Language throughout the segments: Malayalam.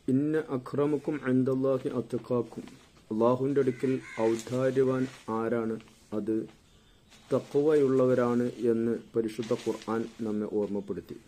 ഇന്ന അക്രമക്കും അൻദല്ലാഹി അത്തക്കാക്കും അള്ളാഹുവിൻ്റെ അടുക്കൽ ഔദാര്യവാൻ ആരാണ് അത് തക്കവയുള്ളവരാണ് എന്ന് പരിശുദ്ധ ഖുർആൻ നമ്മെ ഓർമ്മപ്പെടുത്തി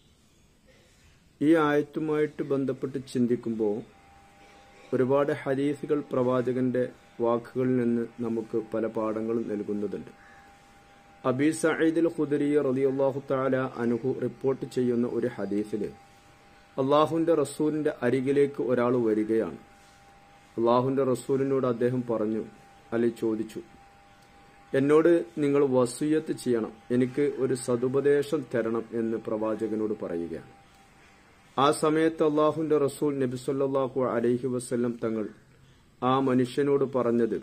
ഈ ആയത്തുമായിട്ട് ബന്ധപ്പെട്ട് ചിന്തിക്കുമ്പോൾ ഒരുപാട് ഹദീസുകൾ പ്രവാചകന്റെ വാക്കുകളിൽ നിന്ന് നമുക്ക് പല പാഠങ്ങളും നൽകുന്നതുണ്ട് അബി സഈദുൽ ഖുദരി റളിയല്ലാഹു തആല അൻഹു റിപ്പോർട്ട് ചെയ്യുന്ന ഒരു ഹദീസിൽ അള്ളാഹുവിന്റെ റസൂലിന്റെ അരികിലേക്ക് ഒരാൾ വരികയാണ് അള്ളാഹുവിന്റെ റസൂലിനോട് അദ്ദേഹം പറഞ്ഞു അല്ലെ ചോദിച്ചു എന്നോട് നിങ്ങൾ വസൂയത്ത് ചെയ്യണം എനിക്ക് ഒരു സതുപദേശം തരണം എന്ന് പ്രവാചകനോട് പറയുകയാണ് ആ സമയത്ത് അള്ളാഹുവിന്റെ റസൂൽ നബി സല്ലല്ലാഹു അലൈഹി വസല്ലം തങ്ങൾ ആ മനുഷ്യനോട് പറഞ്ഞത്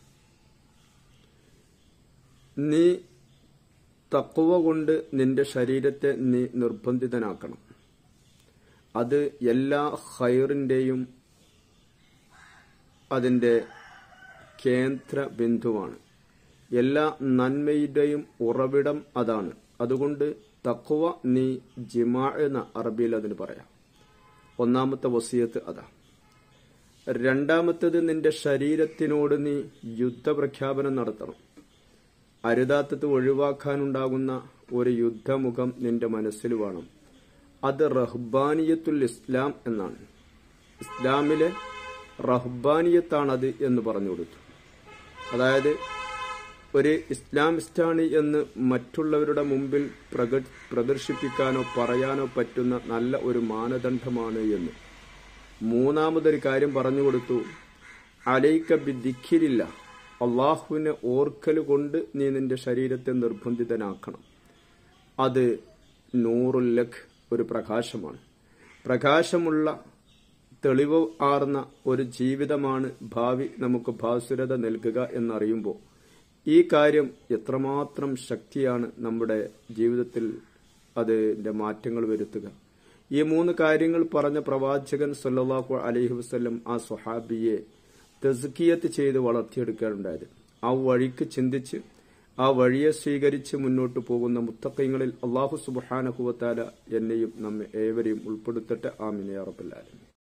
നീ തക്കുവ കൊണ്ട് നിന്റെ ശരീരത്തെ നീ നിർബന്ധിതനാക്കണം അത് എല്ലാ ഹൈറിന്റെയും അതിന്റെ കേന്ദ്ര ബിന്ദുവാണ് എല്ലാ നന്മയുടെയും ഉറവിടം അതാണ് അതുകൊണ്ട് തക്കുവ നീ ജിമാ എന്ന അറബിയിൽ അതിന് പറയാം ഒന്നാമത്തെ വസിയത്ത് അതാ രണ്ടാമത്തേത് നിന്റെ ശരീരത്തിനോട് നീ യുദ്ധപ്രഖ്യാപനം നടത്തണം അരുതാത്തത് ഒഴിവാക്കാനുണ്ടാകുന്ന ഒരു യുദ്ധമുഖം നിന്റെ മനസ്സിൽ വേണം അത് റഹ്ബാനിയത്തുൽ ഇസ്ലാം എന്നാണ് ഇസ്ലാമിലെ റഹ്ബാനിയത്താണത് എന്ന് പറഞ്ഞു കൊടുത്തു അതായത് ഒരു ഇസ്ലാമിസ്റ്റാണ് എന്ന് മറ്റുള്ളവരുടെ മുമ്പിൽ പ്രദർശിപ്പിക്കാനോ പറയാനോ പറ്റുന്ന നല്ല ഒരു മാനദണ്ഡമാണ് എന്ന് മൂന്നാമതൊരു കാര്യം പറഞ്ഞു കൊടുത്തു അലൈക്ക ബിദിഖിരില്ല അള്ളാഹുവിനെ ഓർക്കൽ കൊണ്ട് നീ നിന്റെ ശരീരത്തെ നിർബന്ധിതനാക്കണം അത് നൂറുല്ലഖ് ഒരു പ്രകാശമാണ് പ്രകാശമുള്ള തെളിവ് ആർന്ന ഒരു ജീവിതമാണ് ഭാവി നമുക്ക് ഭാസുരത നൽകുക എന്നറിയുമ്പോൾ ഈ കാര്യം എത്രമാത്രം ശക്തിയാണ് നമ്മുടെ ജീവിതത്തിൽ അതിന്റെ മാറ്റങ്ങൾ വരുത്തുക ഈ മൂന്ന് കാര്യങ്ങൾ പറഞ്ഞ പ്രവാചകൻ സല്ലാഹു അലൈഹി വസ്ല്ലം ആ സ്വഹാബിയെ തെസ്കിയത്ത് ചെയ്ത് വളർത്തിയെടുക്കാനുണ്ടായത് ആ വഴിക്ക് ചിന്തിച്ച് ആ വഴിയെ സ്വീകരിച്ച് മുന്നോട്ട് പോകുന്ന മുത്തക്കൈങ്ങളിൽ അള്ളാഹു സുബാനഹുവത്താല എന്നെയും നമ്മെ ഏവരെയും ഉൾപ്പെടുത്തട്ടെ ആമിനെ അറബല്ലാലും